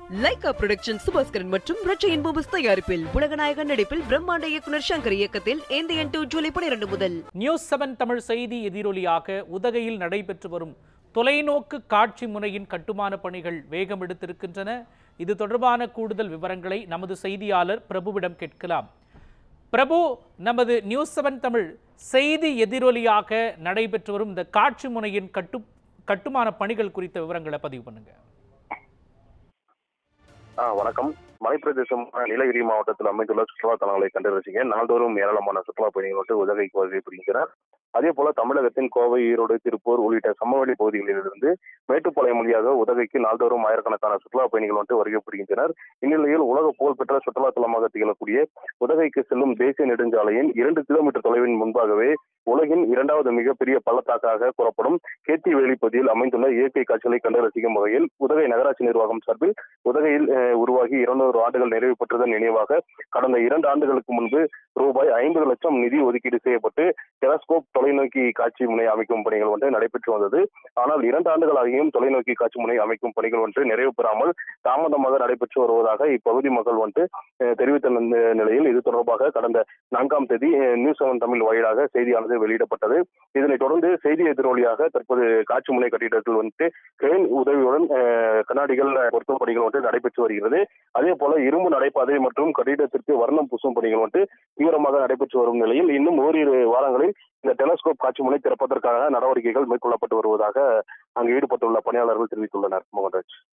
Lyca production Subaskaran மற்றும் ரச்சையின் பூபஸ் தயாரிப்பில் உலகநாயகன் நடிப்பில் பிரம்மாண்ட இயக்குனர் சங்கர் இயக்கத்தில் ஏந்தியன் டூ ஜூலை பனிரெண்டு முதல் நியூஸ் செவன் தமிழ் செய்தி எதிரொலியாக உதகையில் நடைபெற்று வரும் தொலைநோக்கு காட்சி முனையின் கட்டுமான பணிகள் வேகம் எடுத்திருக்கின்றன இது தொடர்பான கூடுதல் விவரங்களை நமது செய்தியாளர் பிரபுவிடம் கேட்கலாம் பிரபு நமது நியூஸ் செவன் தமிழ் செய்தி எதிரொலியாக நடைபெற்று வரும் இந்த காட்சி முனையின் கட்டு கட்டுமான பணிகள் குறித்த விவரங்களை பதிவு பண்ணுங்க ஆ வணக்கம் மலைப்பிரதேசம் நீலகிரி மாவட்டத்தில் அமைந்துள்ள சுற்றுலா தலங்களை கண்டு ரசிக்க நாள்தோறும் ஏராளமான சுற்றுலா பயணிகள் வந்து உதகைக்கு வருகை புரிகின்றனர் அதே போல தமிழகத்தின் கோவை ஈரோடு திருப்பூர் உள்ளிட்ட சமவெளி பகுதிகளிலிருந்து மேட்டுப்பாளையம் வழியாக உதகைக்கு நாள்தோறும் ஆயிரக்கணக்கான சுற்றுலா பயணிகள் வந்து வருகை புரிகின்றனர் இந்நிலையில் உலக புகழ்பெற்ற சுற்றுலா தலமாக திகழக்கூடிய உதகைக்கு செல்லும் தேசிய நெடுஞ்சாலையின் இரண்டு கிலோமீட்டர் தொலைவின் முன்பாகவே உலகின் இரண்டாவது மிகப்பெரிய பள்ளத்தாக்காக கூறப்படும் கேத்தி வேலி பகுதியில் அமைந்துள்ள இயற்கை காட்சிகளை கண்டு ரசிக்கும் வகையில் உதகை நகராட்சி நிர்வாகம் சார்பில் உதகையில் அஹ், உருவாகி இருநூறு ஆண்டுகள் நிறைவு பெற்றதன் நினைவாக கடந்த இரண்டு ஆண்டுகளுக்கு முன்பு ரூபாய் ஐம்பது லட்சம் நிதி ஒதுக்கீடு செய்யப்பட்டு டெலஸ்கோப் தொலைநோக்கி காட்சி முனை அமைக்கும் பணிகள் ஒன்று நடைபெற்று வந்தது ஆனால் இரண்டு ஆண்டுகளாகியும் தொலைநோக்கி காட்சி முனை அமைக்கும் பணிகள் ஒன்று நிறைவு பெறாமல் தாமதமாக நடைபெற்று வருவதாக இப்பகுதி மக்கள் வந்து அஹ், தெரிவித்த நி- நிலையில் இது தொடர்பாக கடந்த நான்காம் தேதி அஹ், நியூஸ் செவன் தமிழ் வாயிலாக செய்தியானது வெளியிடப்பட்டது இதனைத் தொடர்ந்து செய்தி எதிரொலியாக தற்போது காட்சி முனை கட்டிடத்தில் வந்து கிரெயின் உதவியுடன் அஹ், கண்ணாடிகள் பொருத்தும் பணிகள் வந்து நடைபெற்று வருகிறது அதே போல இரும்பு நடைபாதை மற்றும் கட்டிடத்திற்கு வர்ணம் பூசும் பணிகள் வந்து தீவிரமாக நடைபெற்று வரும் நிலையில் இன்னும் ஓரிரு வாரங்களில் இந்த டெலஸ்கோப் காட்சி முனை திறப்பதற்காக நடவடிக்கைகள் மேற்கொள்ளப்பட்டு வருவதாக அங்கு ஈடுபட்டுள்ள பணியாளர்கள் தெரிவித்துள்ளனர் மோகன்ராஜ்